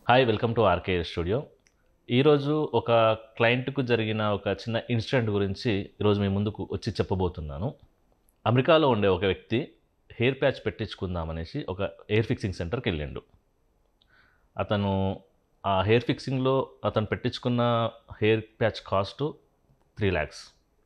hi welcome to R K studio ఈరోజు ఒక క్లయింట్కు జరిగిన ఒక చిన్న ఇన్సిడెంట్ గురించి ఈరోజు మీ ముందుకు వచ్చి చెప్పబోతున్నాను అమెరికాలో ఉండే ఒక వ్యక్తి హెయిర్ ప్యాచ్ పెట్టించుకుందామనేసి ఒక హెయిర్ ఫిక్సింగ్ సెంటర్కి వెళ్ళిండు అతను ఆ హెయిర్ ఫిక్సింగ్లో అతను పెట్టించుకున్న hair patch cost three lakhs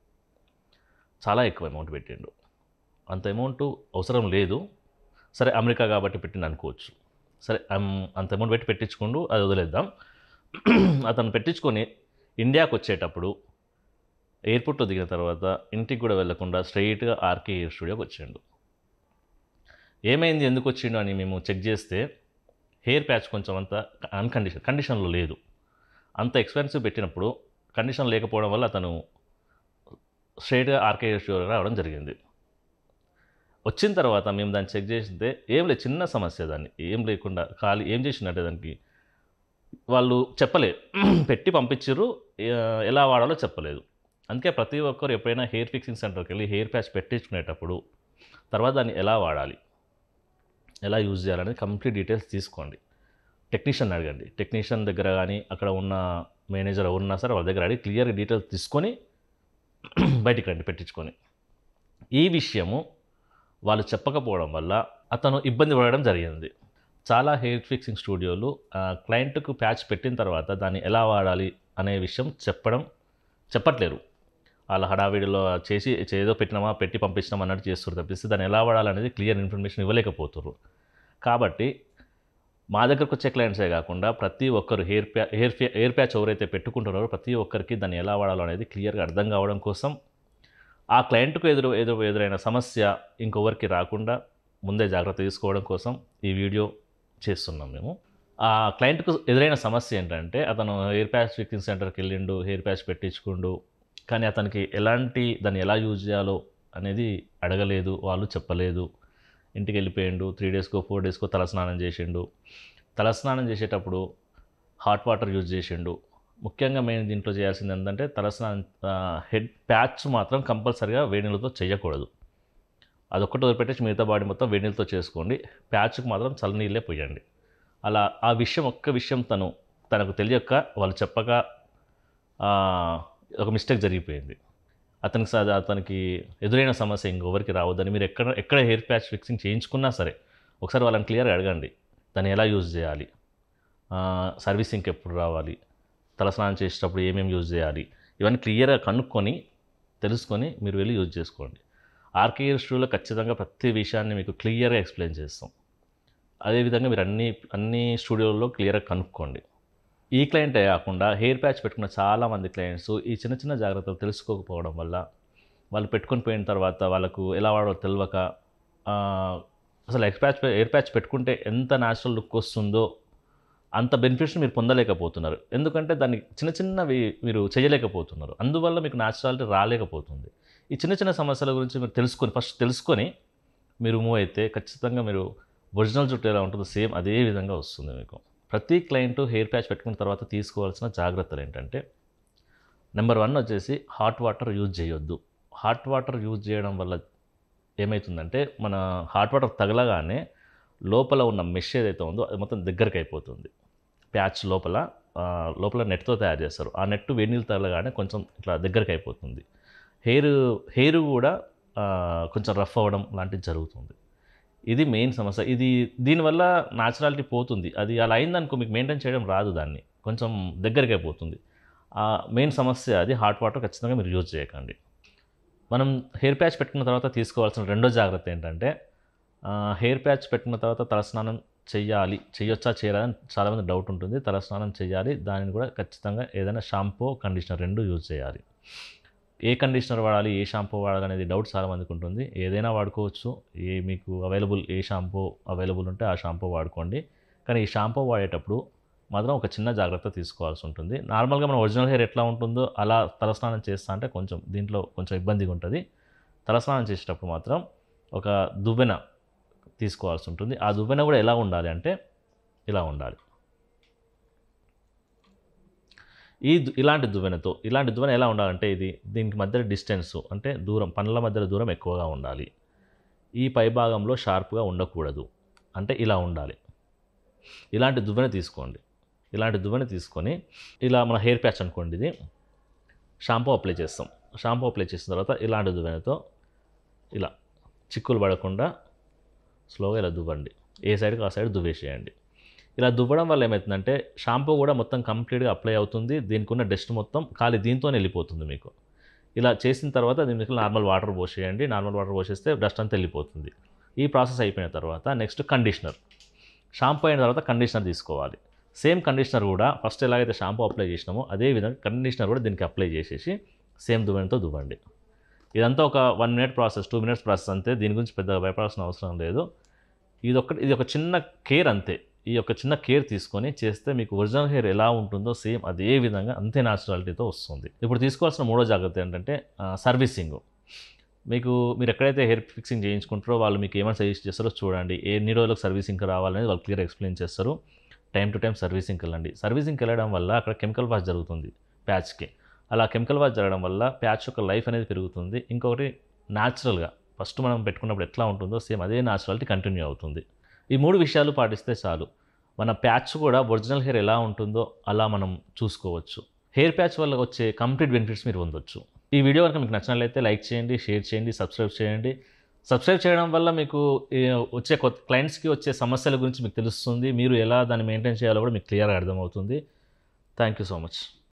చాలా ఎక్కువ అమౌంట్ పెట్టిండు అంత అమౌంట్ అవసరం లేదు సరే అమెరికా కాబట్టి పెట్టిండు అనుకోవచ్చు సరే అమ్- అంత అమౌంట్ పెట్టి పెట్టించుకుంటూ అది వదిలేద్దాం అతను పెట్టించుకొని ఇండియాకి వచ్చేటప్పుడు ఎయిర్పోర్ట్లో దిగిన తర్వాత ఇంటికి కూడా వెళ్లకుండా స్ట్రైట్గా ఆర్కే హెయిర్ స్టూడియోకి వచ్చిండు ఏమైంది ఎందుకు వచ్చిండు అని మేము చెక్ చేస్తే హెయిర్ ప్యాచ్ కొంచెం అంత అన్కండిషన్ కండిషన్లో లేదు అంత ఎక్స్పెన్సివ్ పెట్టినప్పుడు కండిషన్ లేకపోవడం వల్ల అతను స్ట్రైట్గా ఆర్కే హెయిర్ స్టూడియో రావడం జరిగింది వచ్చిన తర్వాత మేము దాన్ని చెక్ చేస్తే ఏం లేదు చిన్న సమస్య దాన్ని ఏం లేకుండా ఖాళీ ఏం చేసినట్టే దానికి వాళ్ళు చెప్పలేదు పెట్టి పంపించారు ఎలా వాడాలో చెప్పలేదు అందుకే ప్రతి ఒక్కరు ఎప్పుడైనా హెయిర్ ఫిక్సింగ్ సెంటర్కి వెళ్ళి హెయిర్ ప్యాచ్ పెట్టించుకునేటప్పుడు తర్వాత దాన్ని ఎలా వాడాలి ఎలా యూజ్ చేయాలనేది కంప్లీట్ డీటెయిల్స్ తీసుకోండి టెక్నీషియన్ అడగండి టెక్నీషియన్ దగ్గర కానీ అక్కడ ఉన్న మేనేజర్ ఎవరున్నా సరే వాళ్ళ దగ్గర అడిగి క్లియర్ డీటెయిల్స్ తీసుకొని బయటికి రండి పెట్టించుకొని ఈ విషయము వాళ్ళు చెప్పకపోవడం వల్ల అతను ఇబ్బంది పడడం జరిగింది చాలా హెయిర్ ఫిక్సింగ్ స్టూడియోలు ఆ, క్లయింట్కు ప్యాచ్ పెట్టిన తర్వాత దాన్ని ఎలా వాడాలి అనే విషయం చెప్పడం చెప్పట్లేరు వాళ్ళ హడావిడిలో చేసి ఏదో పెట్టినామా పెట్టి పంపించినామా అన్నట్టు చేస్తారు తప్పిస్తే దాన్ని ఎలా వాడాలనేది క్లియర్ ఇన్ఫర్మేషన్ ఇవ్వలేకపోతున్నారు కాబట్టి మా దగ్గరకు వచ్చే క్లయింట్సే కాకుండా ప్రతి ఒక్కరు హెయిర్ ప్యా హెయిర్ ప్యా హెయిర్ ప్యాచ్ ఎవరైతే పెట్టుకుంటున్నారో ప్రతి ఒక్కరికి దాన్ని ఎలా వాడాలో అనేది క్లియర్గా అర్థం కావడం కోసం ఆ క్లయింట్కు ఎదురు ఎదురు ఎదురైన సమస్య ఇంకొవరికి రాకుండా ముందే జాగ్రత్త తీసుకోవడం కోసం ఈ వీడియో చేస్తున్నాం మేము ఆ క్లయింట్కు ఎదురైన సమస్య ఏంటంటే అతను హెయిర్ ప్యాచ్ ఫిక్సింగ్ సెంటర్కి వెళ్ళిండు హెయిర్ ప్యాచ్ పెట్టించుకుండు కానీ అతనికి ఎలాంటి దాన్ని ఎలా యూజ్ చేయాలో అనేది అడగలేదు వాళ్ళు చెప్పలేదు ఇంటికి వెళ్ళిపోయిండు త్రీ డేస్కో ఫోర్ డేస్కో తలస్నానం చేసిండు తలస్నానం చేసేటప్పుడు హాట్ వాటర్ యూజ్ చేసిండు ముఖ్యంగా మేము దీంట్లో చేయాల్సింది ఏంటంటే తలస్నానం ఆ, హెడ్ ప్యాచ్ మాత్రం కంపల్సరిగా వేడి నీళ్ళతో చేయకూడదు అదొక్కటి వదిలిపెట్టేసి మిగతా బాడీ మొత్తం వేడి నీళ్ళతో చేసుకోండి ప్యాచ్కి మాత్రం చల్లనీళ్ళే పోయండి అలా ఆ విషయం ఒక్క విషయం తను తనకు తెలియక వాళ్ళు చెప్పక ఆ, ఒక మిస్టేక్ జరిగిపోయింది అతనికి స- అతనికి ఎదురైన సమస్య ఇంకొవరికి రావద్దని మీరు ఎక్కడ ఎక్కడ హెయిర్ ప్యాచ్ ఫిక్సింగ్ చేయించుకున్నా సరే ఒకసారి వాళ్ళని క్లియర్గా అడగండి దాన్ని ఎలా యూజ్ చేయాలి ఆ, సర్వీసింగ్కి ఎప్పుడు రావాలి తలస్నానం చేసేటప్పుడు ఏమేమి యూజ్ చేయాలి ఇవన్నీ క్లియర్గా కనుక్కొని తెలుసుకొని మీరు వెళ్ళి యూజ్ చేసుకోండి ఆర్కే హెయిర్ స్టూడియోలో ఖచ్చితంగా ప్రతి విషయాన్ని మీకు క్లియర్గా ఎక్స్ప్లెయిన్ చేస్తాం అదేవిధంగా మీరు అన్ని అన్ని స్టూడియోల్లో క్లియర్గా కనుక్కోండి ఈ క్లయింటే కాకుండా హెయిర్ ప్యాచ్ పెట్టుకున్న చాలామంది క్లయింట్స్ ఈ చిన్న చిన్న జాగ్రత్తలు తెలుసుకోకపోవడం వల్ల వాళ్ళు పెట్టుకొని పోయిన తర్వాత వాళ్ళకు ఎలా వాడాలో తెలియక ఆ, అసలు ఎయిర్ ప్యాచ్ ఎయిర్ ప్యాచ్ పెట్టుకుంటే ఎంత న్యాచురల్ లుక్ వస్తుందో అంత బెనిఫిట్స్ మీరు పొందలేకపోతున్నారు ఎందుకంటే దాన్ని చిన్న చిన్నవి మీరు చేయలేకపోతున్నారు అందువల్ల మీకు న్యాచురాలిటీ రాలేకపోతుంది ఈ చిన్న చిన్న సమస్యల గురించి మీరు తెలుసుకొని ఫస్ట్ తెలుసుకొని మీరు మూవ్ అయితే ఖచ్చితంగా మీరు ఒరిజినల్ జుట్టు ఎలా ఉంటుందో సేమ్ అదే విధంగా వస్తుంది మీకు ప్రతి క్లయింట్ హెయిర్ ప్యాచ్ పెట్టుకున్న తర్వాత తీసుకోవాల్సిన జాగ్రత్తలు ఏంటంటే నెంబర్ వన్ వచ్చేసి హాట్ వాటర్ యూజ్ చేయొద్దు హాట్ వాటర్ యూజ్ చేయడం వల్ల ఏమవుతుందంటే మన హాట్ వాటర్ తగలగానే లోపల ఉన్న మెష్ ఏదైతే ఉందో అది మొత్తం దగ్గరికి అయిపోతుంది ప్యాచ్ లోపల ఆ, లోపల నెట్తో తయారు చేస్తారు ఆ నెట్ వేడి నీళ్ళు తగలగానే కొంచెం ఇట్లా దగ్గరికి అయిపోతుంది హెయిర్ హెయిర్ కూడా ఆ, కొంచెం రఫ్ అవ్వడం లాంటిది జరుగుతుంది ఇది మెయిన్ సమస్య ఇది దీనివల్ల న్యాచురాలిటీ పోతుంది అది అలా అయిందనుకో మీకు మెయింటైన్ చేయడం రాదు దాన్ని కొంచెం దగ్గరికి అయిపోతుంది ఆ మెయిన్ సమస్య అది హాట్ వాటర్ ఖచ్చితంగా మీరు యూజ్ చేయకండి మనం హెయిర్ ప్యాచ్ పెట్టుకున్న తర్వాత తీసుకోవాల్సిన రెండో జాగ్రత్త ఏంటంటే ఆ, హెయిర్ ప్యాచ్ పెట్టుకున్న తర్వాత తలస్నానం చెయ్యాలి చేయొచ్చా చేయరా అని చాలామంది డౌట్ ఉంటుంది తలస్నానం చేయాలి దానిని కూడా ఖచ్చితంగా ఏదైనా షాంపూ కండిషనర్ రెండు యూజ్ చేయాలి ఏ కండిషనర్ వాడాలి ఏ షాంపూ వాడాలి అనేది డౌట్ చాలామందికి ఉంటుంది ఏదైనా వాడుకోవచ్చు ఏ మీకు అవైలబుల్ ఏ షాంపూ అవైలబుల్ ఉంటే ఆ షాంపూ వాడుకోండి కానీ ఈ షాంపూ వాడేటప్పుడు మాత్రం ఒక చిన్న జాగ్రత్త తీసుకోవాల్సి ఉంటుంది నార్మల్గా మన ఒరిజినల్ హెయిర్ ఎట్లా ఉంటుందో అలా తలస్నానం చేస్తా అంటే కొంచెం దీంట్లో కొంచెం ఇబ్బందిగా ఉంటుంది తలస్నానం చేసేటప్పుడు మాత్రం ఒక దువ్వెన తీసుకోవాల్సి ఉంటుంది ఆ దువ్వెన కూడా ఎలా ఉండాలి అంటే ఇలా ఉండాలి ఈ దు- ఇలాంటి దువ్వెనతో ఇలాంటి దువ్వెన ఎలా ఉండాలంటే ఇది దీనికి మధ్య డిస్టెన్స్ అంటే దూరం పనుల మధ్య దూరం ఎక్కువగా ఉండాలి ఈ పై భాగంలో షార్ప్గా ఉండకూడదు అంటే ఇలా ఉండాలి ఇలాంటి దువ్వెన తీసుకోండి ఇలాంటి దువ్వెన తీసుకొని ఇలా మన హెయిర్ ప్యాచ్ అనుకోండి ఇది షాంపూ అప్లై చేస్తాం షాంపూ అప్లై చేసిన తర్వాత ఇలాంటి దువ్వెనతో ఇలా చిక్కులు పడకుండా స్లోగా ఇలా దువ్వండి ఏ సైడ్కి ఆ సైడ్ దువ్వేసేయండి ఇలా దువ్వడం వల్ల ఏమవుతుందంటే షాంపూ కూడా మొత్తం కంప్లీట్గా అప్లై అవుతుంది దీనికి ఉన్న డస్ట్ మొత్తం ఖాళీ దీంతోనే వెళ్ళిపోతుంది మీకు ఇలా చేసిన తర్వాత దీనికి నార్మల్ వాటర్ పోసేయండి నార్మల్ వాటర్ పోసేస్తే డస్ట్ అంతా వెళ్ళిపోతుంది ఈ ప్రాసెస్ అయిపోయిన తర్వాత నెక్స్ట్ కండిషనర్ షాంపూ అయిన తర్వాత కండిషనర్ తీసుకోవాలి సేమ్ కండిషనర్ కూడా ఫస్ట్ ఎలాగైతే షాంపూ అప్లై చేసినామో అదే విధంగా కండిషనర్ కూడా దీనికి అప్లై చేసేసి సేమ్ దువ్వెనతో దువ్వండి ఇదంతా ఒక one minute process two minutes process అంతే దీని గురించి పెద్దగా భయపడాల్సిన అవసరం లేదు ఇది ఒక ఇది ఒక చిన్న కేర్ అంతే ఈ యొక్క చిన్న కేర్ తీసుకొని చేస్తే మీకు ఒరిజినల్ హెయిర్ ఎలా ఉంటుందో సేమ్ అదే విధంగా అంతే న్యాచురాలిటీతో వస్తుంది ఇప్పుడు తీసుకోవాల్సిన మూడో జాగ్రత్త ఏంటంటే సర్వీసింగ్ మీకు మీరు ఎక్కడైతే హెయిర్ ఫిక్సింగ్ చేయించుకుంటారో వాళ్ళు మీకు ఏమైనా సజెస్ట్ చేస్తారో చూడండి ఎన్ని రోజులకు సర్వీసింగ్కి రావాలనేది వాళ్ళు క్లియర్ ఎక్స్ప్లెయిన్ చేస్తారు టైం టు టైం సర్వీసింగ్కి వెళ్ళండి సర్వీసింగ్కి వెళ్ళడం వల్ల అక్కడ కెమికల్ వాష్ జరుగుతుంది ప్యాచ్కి అలా కెమికల్ వాష్ జరగడం వల్ల ప్యాచ్ యొక్క లైఫ్ అనేది పెరుగుతుంది ఇంకొకటి న్యాచురల్గా ఫస్ట్ మనం పెట్టుకున్నప్పుడు ఎట్లా ఉంటుందో సేమ్ అదే న్యాచురాలిటీ కంటిన్యూ అవుతుంది ఈ మూడు విషయాలు పాటిస్తే చాలు మన ప్యాచ్ కూడా ఒరిజినల్ హెయిర్ ఎలా ఉంటుందో అలా మనం చూసుకోవచ్చు హెయిర్ ప్యాచ్ వల్ల వచ్చే కంప్లీట్ బెనిఫిట్స్ మీరు పొందొచ్చు ఈ వీడియో కనుక మీకు నచ్చినట్లయితే లైక్ చేయండి షేర్ చేయండి సబ్స్క్రైబ్ చేయండి సబ్స్క్రైబ్ చేయడం వల్ల మీకు ఈ వచ్చే కొత్త క్లయింట్స్కి వచ్చే సమస్యల గురించి మీకు తెలుస్తుంది మీరు ఎలా దాన్ని మెయింటైన్ చేయాలో కూడా మీకు క్లియర్గా అర్థమవుతుంది థ్యాంక్ యూ సో మచ్